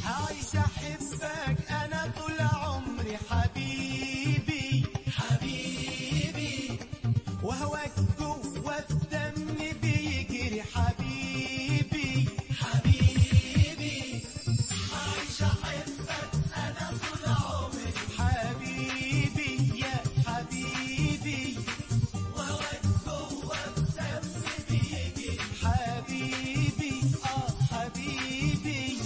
عايش احبك انا طول عمري حبيبي حبيبي وهواك جوه الدم بيجري حبيبي حبيبي عايش احبك انا طول عمري حبيبي يا حبيبي وهواك جوه الدم بيجري حبيبي اه حبيبي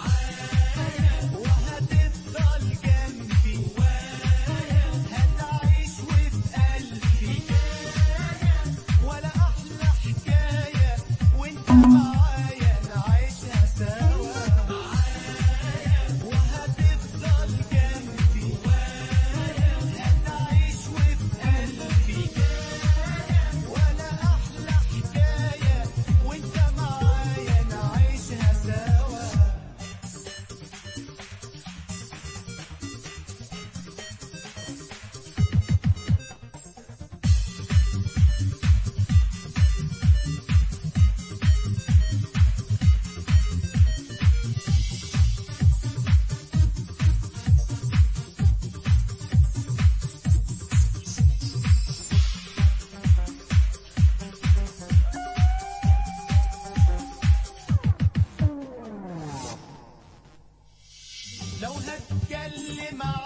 وهتفضل جنبي هتعيش وفي قلبي ولا احلى حكايه وانت معايا نعيشها سوا وهتفضل جنبي هتعيش وفي قلبي ولا احلى حكايه وانت معايا نعيشها سوا لو هتكلم